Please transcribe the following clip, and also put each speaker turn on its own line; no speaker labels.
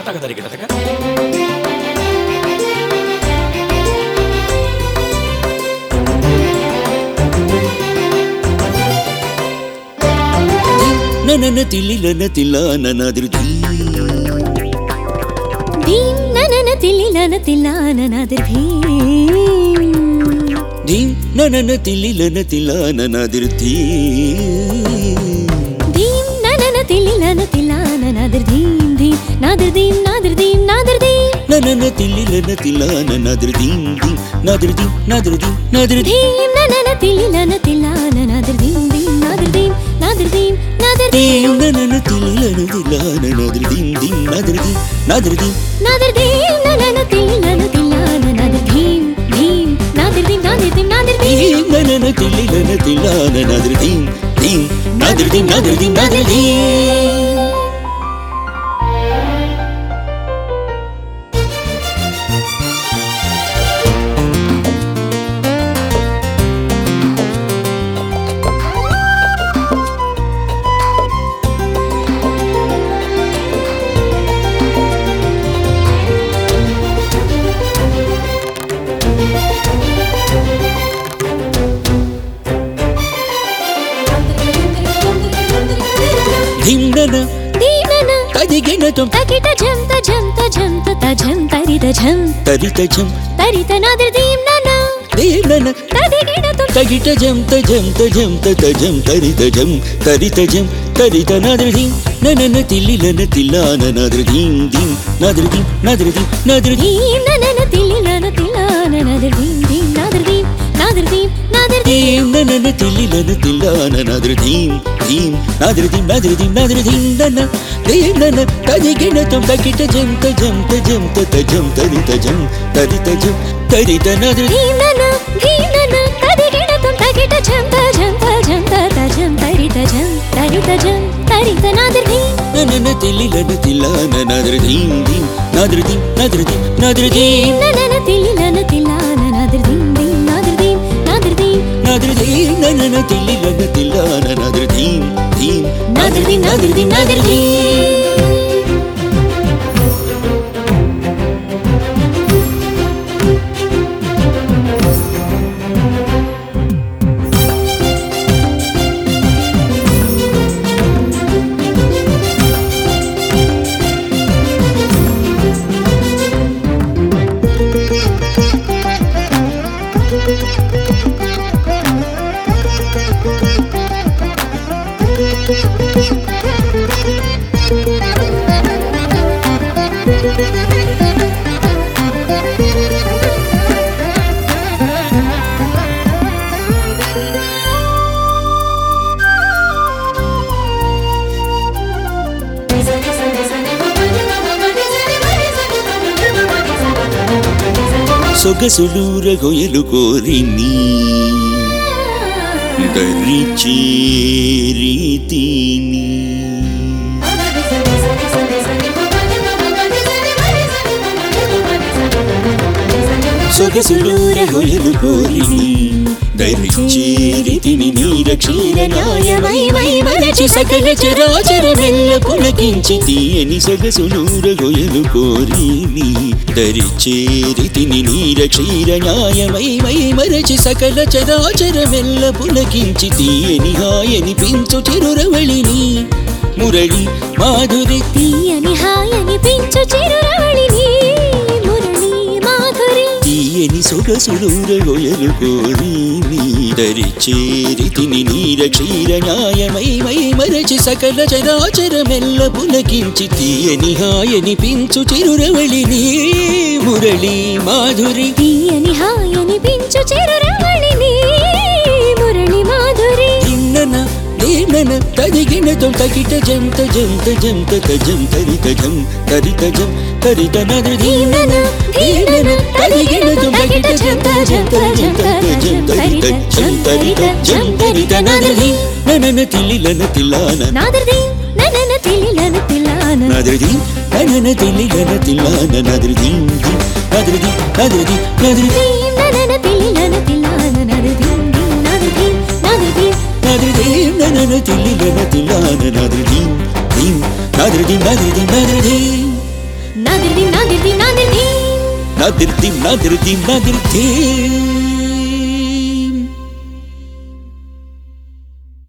గిడతక దరి గిడతక
ననన తిల్లిలన తిల్లాన ధృతి
ధీం ననన తిల్లిలన తిల్లాననాదిర్ ధీం
ధీం ననన తిల్లిలన తిల్లాన ధృతి
ధీం ననన తిల్లిలన తిల్లాననాదిర్ ధీం ధీం నాదిర్ ధీం నాదిర్ ధీం నాదిర్ ధీం
ననన తిల్లిలన తిల్లాన ధృతి ధీం నధృతి నధృతి నధృతి
ధీం ననన తిల్లిలన తిల్లాననాదిర్ ధీం ధీం నాదిర్ ధీం నాదిర్ ధీం నాదిర్ ధీం
ధీం ననన తిల్లిలన తిల్లాన ధృతి ధీం నధృతి నధృతి
నాదిర్ ధీం ననన తిల్లిలన తిల్లాననాదిర్ ధీం ధీం నాదిర్ ధీం నాదిర్ ధీం నాదిర్ ధీం
ధీం ననన తిల్లిలన తిల్లాన ధృతి ధీం నధృతి నధృతి నధృతి ధీం నన
ధీం నన
తదిగిన తం
తకిట జంత జంత జంత తజం తరిత జం
తరిత ఝం
తరిత నాదిర్ ధీం నన
ధీం నన
తదిగిన తుం
తగిట జం తజం తజం తజం తరిత జం తరిత జం తరిత నదృధీం ననన తిల్లిలన తిల్లాన నదృధీం దీం నదృధీం నదృధీం నదృధీం
ధీం ననన తిల్లిలన తిల్లాన నాదిర్ ధీం ధీం నాదిర్ ధీం నాదిర్ ధీం నాదిర్ ధీం
దీం ననన తిల్లిలన తిల్లాన నదృధీం దీం నదృధీం నదృధీం నదృధీం నన దీం నన తదిగిన తం తగిట జం తజం తజం తజం తరిత జం తరిత జం తరిత నదృధీం
ధీం నన ధీం నన తదిగిన తుం తకిట జంత జంత జంత తజం తరిత జం తరిత జం తరిత నాదిర్ ధీం
ననన తిల్లిలన తిల్లాన నదృధీం దీం నదృధీం నదృధీం నదృధీం
ననన తిల్లిలన తిల్లాన నాదిర్ ధీం ధీం నాదిర్ ధీం నాదిర్ ధీం
నదృధీం ననన తిల్లిలన తిల్లాన నదృధీం దీం
నాదిర్
నదృధీం
ధీం నాదిర్ ధీం
నదృధీం
నాదిర్ ధీం
సొగసులూర గొయలు కోరిని దరిచే రీతిని సొగసులూర గొయలు కోరిని దరిచే రీతిని నీరక్షీర న్యాయమై వై మరచి సకల చరాచర మెల్ల పులకించి తీయని సొగసులూర గొయలు కోరిని దరిచే రీతిని నీరక్షీర న్యాయమై వై మరచి సకల చరాచర మెల్ల పులకించి తీయని హాయని పించు చిరురవళిని మురళి మాధురి
తీయని హాయని పెంచు చిరురవళిని మురళి మాధురి
తీయని సొగసులూర గొయలు కోరి నీదరి చేరితిని నీర క్షీర న్యాయమై మై మరచి సకల చరాచర మెల్ల పులకించి తీయని హాయని పించు చిరురవళిని మురళి మాధురి
తీయని హాయని పెంచు చిరురవళిని మురళి మాధురి
దిన్నన దీనన తదిగిన తం తగిట జంత జంత జంత తజం తరిత జం తరిత జం తరిత నదు దీనన దీనన తదిగిన తం తగిట జంత జంత జంత తజం తరిత జం తరిత జం తరిత నదు ననన తిల్లిలన తిల్లాన
నాదర్ది ననన తిలిలన తిలాన
నదృది ననన తిల్లిలన తిల్లాన నదృది నదృది నదృది నదృది
దీం ననన తిలిలన తిలాన నదర్ది నాదర్ది నాదర్ది
నదృది ననన తిల్లిలన తిల్లాన నదృది నదృది నదృది నదృది
నాదిర్ది నాదిర్ది నాదిర్ది
నాదిర్ది నాదిర్ది నాదిర్ది